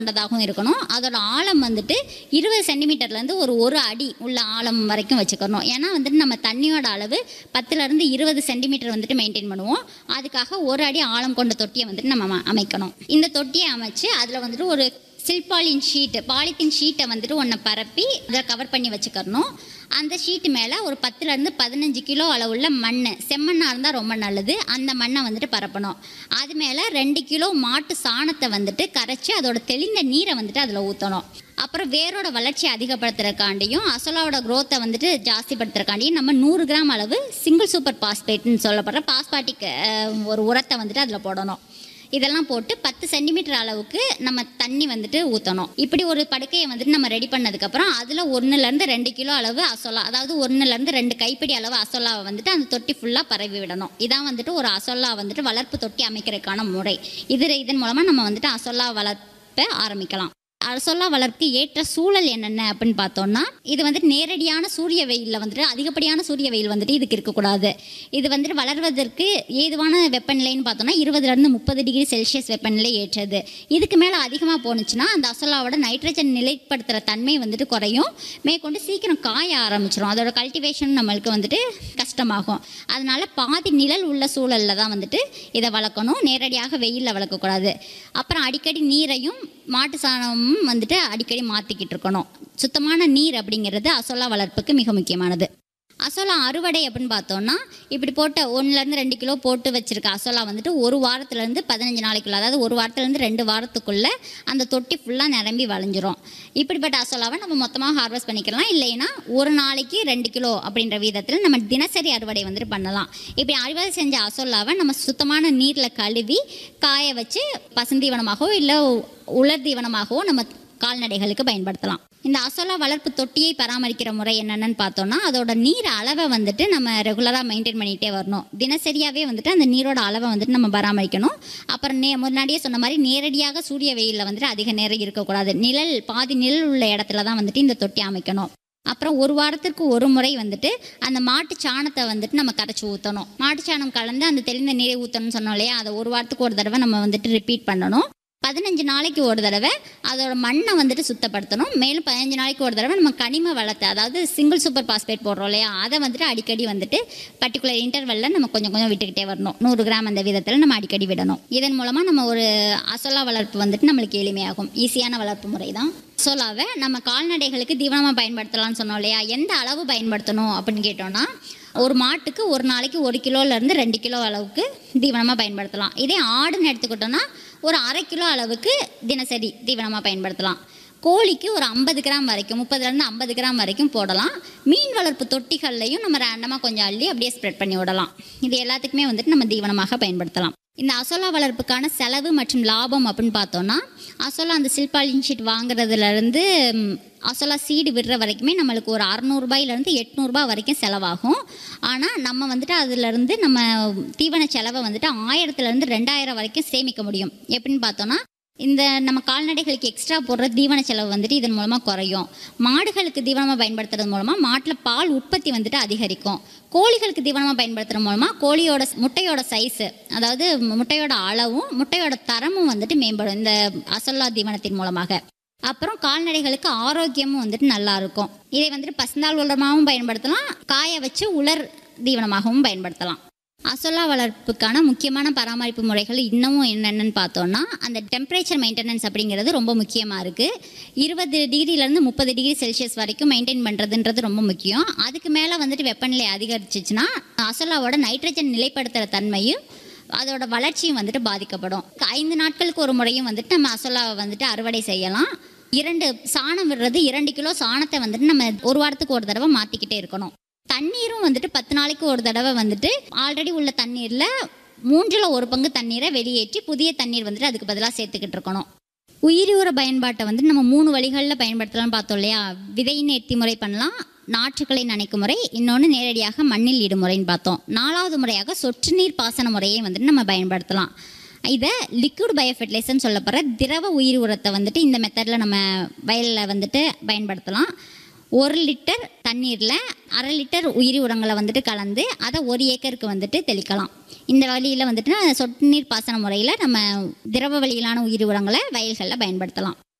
கொண்டதாகவும் இருக்கணும் அதோட ஆழம் வந்துட்டு இருபது சென்டிமீட்டர்லேருந்து ஒரு ஒரு அடி உள்ள ஆழம் வரைக்கும் வச்சுக்கணும் ஏன்னா வந்துட்டு நம்ம தண்ணியோட அளவு பத்துலேருந்து இருபது சென்டிமீட்டர் வந்துட்டு மெயின்டைன் பண்ணுவோம் அதுக்காக ஒரு அடி ஆழம் கொண்ட தொட்டியை வந்துட்டு நம்ம அம- அமைக்கணும் இந்த தொட்டியை அமைச்சு அதில் வந்துட்டு ஒரு சில்பாலின் ஷீட்டு பாலித்தீன் ஷீட்டை வந்துட்டு ஒன்றை பரப்பி அதை கவர் பண்ணி வச்சுக்கறணும் அந்த ஷீட்டு மேலே ஒரு பத்துலேருந்து பதினஞ்சு கிலோ அளவுள்ள மண் செம்மண்ணாக இருந்தால் ரொம்ப நல்லது அந்த மண்ணை வந்துட்டு பரப்பணும் அது மேலே ரெண்டு கிலோ மாட்டு சாணத்தை வந்துட்டு கரைச்சி அதோட தெளிந்த நீரை வந்துட்டு அதில் ஊற்றணும் அப்புறம் வேரோட வளர்ச்சி அதிகப்படுத்துறதுக்காண்டியும் அசலாவோட growth-அ வந்துட்டு ஜாஸ்திப்படுத்துறதுக்காண்டியும் நம்ம நூறு கிராம் அளவு சிங்கிள் சூப்பர் பாஸ்பேட்னு சொல்லப்படுற பாஸ்பாட்டிக் ஒரு உரத்தை வந்துட்டு அதில் போடணும் இதெல்லாம் போட்டு பத்து சென்டிமீட்டர் அளவுக்கு நம்ம தண்ணி வந்துட்டு ஊற்றணும் இப்படி ஒரு படுக்கையை வந்துட்டு நம்ம ரெடி பண்ணதுக்கப்புறம் அதில் ஒன்றுலேருந்து ரெண்டு கிலோ அளவு அசோலா அதாவது ஒன்றுலேருந்து ரெண்டு கைப்பிடி அளவு அசோலாவை வந்துட்டு அந்த தொட்டி ஃபுல்லாக பரவி விடணும் இதான் வந்துட்டு ஒரு அசோலா வந்துட்டு வளர்ப்பு தொட்டி அமைக்கிறதுக்கான முறை இது இதன் மூலமாக நம்ம வந்துட்டு அசோலா வளர்ப்பை ஆரம்பிக்கலாம் அரசொல்லா வளர்ப்புக்கு ஏற்ற சூழல் என்னென்ன அப்படின்னு பார்த்தோம்னா இது வந்துட்டு நேரடியான சூரிய வெயிலில் வந்துட்டு அதிகப்படியான சூரிய வெயில் வந்துட்டு இதுக்கு இருக்கக்கூடாது இது வந்துட்டு வளர்வதற்கு ஏதுவான வெப்பநிலைன்னு பார்த்தோம்னா இருபதுலேருந்து முப்பது டிகிரி செல்சியஸ் வெப்பநிலை ஏற்றது இதுக்கு மேலே அதிகமாக போணுச்சுன்னா அந்த அசோலாவோட நைட்ரஜன் நிலைப்படுத்துகிற தன்மை வந்துட்டு குறையும் மேற்கொண்டு சீக்கிரம் காய ஆரம்பிச்சிடும் அதோட கல்டிவேஷன் நம்மளுக்கு வந்துட்டு கஷ்டமாகும் அதனால பாதி நிழல் உள்ள சூழலில் தான் வந்துட்டு இதை வளர்க்கணும் நேரடியாக வெயிலில் வளர்க்கக்கூடாது அப்புறம் அடிக்கடி நீரையும் மாட்டு சாணமும் வந்துட்டு அடிக்கடி மாற்றிக்கிட்டு இருக்கணும் சுத்தமான நீர் அப்படிங்கிறது அசோலா வளர்ப்புக்கு மிக முக்கியமானது அசோலா அறுவடை அப்படின்னு பார்த்தோம்னா இப்படி போட்ட ஒன்றுலேருந்து ரெண்டு கிலோ போட்டு வச்சிருக்க அசோலா வந்துட்டு ஒரு வாரத்துலேருந்து பதினஞ்சு நாளைக்குள்ள அதாவது ஒரு வாரத்துலேருந்து ரெண்டு வாரத்துக்குள்ளே அந்த தொட்டி ஃபுல்லாக நிரம்பி வளைஞ்சிரும் இப்படிப்பட்ட அசோலாவை நம்ம மொத்தமாக ஹார்வெஸ்ட் பண்ணிக்கலாம் இல்லைன்னா ஒரு நாளைக்கு ரெண்டு கிலோ அப்படின்ற வீதத்தில் நம்ம தினசரி அறுவடை வந்துட்டு பண்ணலாம் இப்படி அறுவடை செஞ்ச அசோலாவை நம்ம சுத்தமான நீரில் கழுவி காய வச்சு பசுந்தீவனமாகவோ இல்லை உலர் தீவனமாகவோ நம்ம கால்நடைகளுக்கு பயன்படுத்தலாம் இந்த அசோலா வளர்ப்பு தொட்டியை பராமரிக்கிற முறை என்னென்னு பார்த்தோம்னா அதோட நீர் அளவை வந்துட்டு நம்ம ரெகுலராக மெயின்டைன் பண்ணிகிட்டே வரணும் தினசரியாகவே வந்துட்டு அந்த நீரோட அளவை வந்துட்டு நம்ம பராமரிக்கணும் அப்புறம் நே முன்னாடியே சொன்ன மாதிரி நேரடியாக சூரிய வெயிலில் வந்துட்டு அதிக நேரம் இருக்கக்கூடாது நிழல் பாதி நிழல் உள்ள இடத்துல தான் வந்துட்டு இந்த தொட்டி அமைக்கணும் அப்புறம் ஒரு வாரத்திற்கு ஒரு முறை வந்துட்டு அந்த மாட்டு சாணத்தை வந்துட்டு நம்ம கரைச்சி ஊற்றணும் மாட்டு சாணம் கலந்து அந்த தெளிந்த நீரை ஊற்றணும்னு சொன்னோம் இல்லையா அதை ஒரு வாரத்துக்கு ஒரு தடவை நம்ம வந்துட்டு ரிப்பீட் பண்ணணும் பதினஞ்சு நாளைக்கு ஒரு தடவை அதோட மண்ணை வந்துட்டு சுத்தப்படுத்தணும் மேலும் பதினஞ்சு நாளைக்கு ஒரு தடவை நம்ம கனிம வளத்தை அதாவது சிங்கிள் சூப்பர் பாஸ்பேட் போடுறோம் இல்லையா அதை வந்துட்டு அடிக்கடி வந்துட்டு பர்டிகுலர் இன்டர்வெல்ல நம்ம கொஞ்சம் கொஞ்சம் விட்டுக்கிட்டே வரணும் நூறு கிராம் அந்த விதத்தில் நம்ம அடிக்கடி விடணும் இதன் மூலமாக நம்ம ஒரு அசோலா வளர்ப்பு வந்துட்டு நம்மளுக்கு எளிமையாகும் ஈஸியான வளர்ப்பு முறை தான் அசோலாவை நம்ம கால்நடைகளுக்கு தீவனமாக பயன்படுத்தலாம்னு சொன்னோம் இல்லையா எந்த அளவு பயன்படுத்தணும் அப்படின்னு கேட்டோம்னா ஒரு மாட்டுக்கு ஒரு நாளைக்கு ஒரு கிலோலேருந்து ரெண்டு கிலோ அளவுக்கு தீவனமாக பயன்படுத்தலாம் இதே ஆடுன்னு எடுத்துக்கிட்டோம்னா ஒரு அரை கிலோ அளவுக்கு தினசரி தீவனமாக பயன்படுத்தலாம் கோழிக்கு ஒரு ஐம்பது கிராம் வரைக்கும் முப்பதுலேருந்து ஐம்பது கிராம் வரைக்கும் போடலாம் மீன் வளர்ப்பு தொட்டிகள்லையும் நம்ம ரேண்டமாக கொஞ்சம் அள்ளி அப்படியே ஸ்ப்ரெட் பண்ணி விடலாம் இது எல்லாத்துக்குமே வந்துட்டு நம்ம தீவனமாக பயன்படுத்தலாம் இந்த அசோலா வளர்ப்புக்கான செலவு மற்றும் லாபம் அப்படின்னு பார்த்தோம்னா அசோலா அந்த சில்பாலின் ஷீட் வாங்குறதுலேருந்து ம், அசோலா சீடு விடுற வரைக்குமே நம்மளுக்கு ஒரு அறநூறுபாயிலேருந்து எட்நூறுபா வரைக்கும் செலவாகும் ஆனால் நம்ம வந்துட்டு அதுலேருந்து நம்ம தீவன செலவை வந்துட்டு ஆயிரத்துலேருந்து ரெண்டாயிரம் வரைக்கும் சேமிக்க முடியும் எப்படின்னு பார்த்தோம்னா இந்த நம்ம கால்நடைகளுக்கு எக்ஸ்ட்ரா போடுற தீவன செலவு வந்துட்டு இதன் மூலமாக குறையும் மாடுகளுக்கு தீவனமாக பயன்படுத்துறது மூலமாக மாட்டில் பால் உற்பத்தி வந்துட்டு அதிகரிக்கும் கோழிகளுக்கு தீவனமாக பயன்படுத்துறது மூலமாக கோழியோட முட்டையோட சைஸு அதாவது முட்டையோட அளவும் முட்டையோட தரமும் வந்துட்டு மேம்படும் இந்த அசல்லா தீவனத்தின் மூலமாக அப்புறம் கால்நடைகளுக்கு ஆரோக்கியமும் வந்துட்டு நல்லா இருக்கும் இதை வந்துட்டு பசுந்தாள் உலரமாகவும் பயன்படுத்தலாம் காய வச்சு உலர் தீவனமாகவும் பயன்படுத்தலாம் அசோலா வளர்ப்புக்கான முக்கியமான பராமரிப்பு முறைகள் இன்னமும் என்னென்னு பார்த்தோம்னா அந்த டெம்பரேச்சர் மெயின்டெனன்ஸ் அப்படிங்கிறது ரொம்ப முக்கியமாக இருக்குது இருபது டிகிரிலேருந்து முப்பது டிகிரி செல்சியஸ் வரைக்கும் மெயின்டைன் பண்ணுறதுன்றது ரொம்ப முக்கியம் அதுக்கு மேலே வந்துட்டு வெப்பநிலை அதிகரிச்சிச்சுன்னா அசோலாவோட நைட்ரஜன் நிலைப்படுத்துகிற தன்மையும் அதோட வளர்ச்சியும் வந்துட்டு பாதிக்கப்படும் ஐந்து நாட்களுக்கு ஒரு முறையும் வந்துட்டு நம்ம அசோலாவை வந்துட்டு அறுவடை செய்யலாம் இரண்டு சாணம் விடுறது இரண்டு கிலோ சாணத்தை வந்துட்டு நம்ம ஒரு வாரத்துக்கு ஒரு தடவை மாற்றிக்கிட்டே இருக்கணும் தண்ணீரும் வந்துட்டு பத்து நாளைக்கு ஒரு தடவை வந்துட்டு ஆல்ரெடி உள்ள தண்ணீரில் மூன்றில் ஒரு பங்கு தண்ணீரை வெளியேற்றி புதிய தண்ணீர் வந்துட்டு அதுக்கு பதிலாக சேர்த்துக்கிட்டு இருக்கணும் உயிரி உர பயன்பாட்டை வந்து நம்ம மூணு வழிகளில் பயன்படுத்தலாம்னு பார்த்தோம் இல்லையா விதை நேர்த்தி முறை பண்ணலாம் நாற்றுக்களை நனைக்கும் முறை இன்னொன்று நேரடியாக மண்ணில் இடும் முறைன்னு பார்த்தோம் நாலாவது முறையாக சொட்டு நீர் பாசன முறையை வந்துட்டு நம்ம பயன்படுத்தலாம் இதை லிக்விட் பயோஃபெர்டிலைசர்னு சொல்லப்படுற திரவ உயிர் உரத்தை வந்துட்டு இந்த மெத்தடில் நம்ம வயலில் வந்துட்டு பயன்படுத்தலாம் ஒரு லிட்டர் தண்ணீரில் அரை லிட்டர் உயிரி உரங்களை வந்துட்டு கலந்து அதை ஒரு ஏக்கருக்கு வந்துட்டு தெளிக்கலாம் இந்த வழியில் வந்துட்டு சொட்டு நீர் பாசன முறையில் நம்ம திரவ வழியிலான உயிரி உரங்களை வயல்களில் பயன்படுத்தலாம்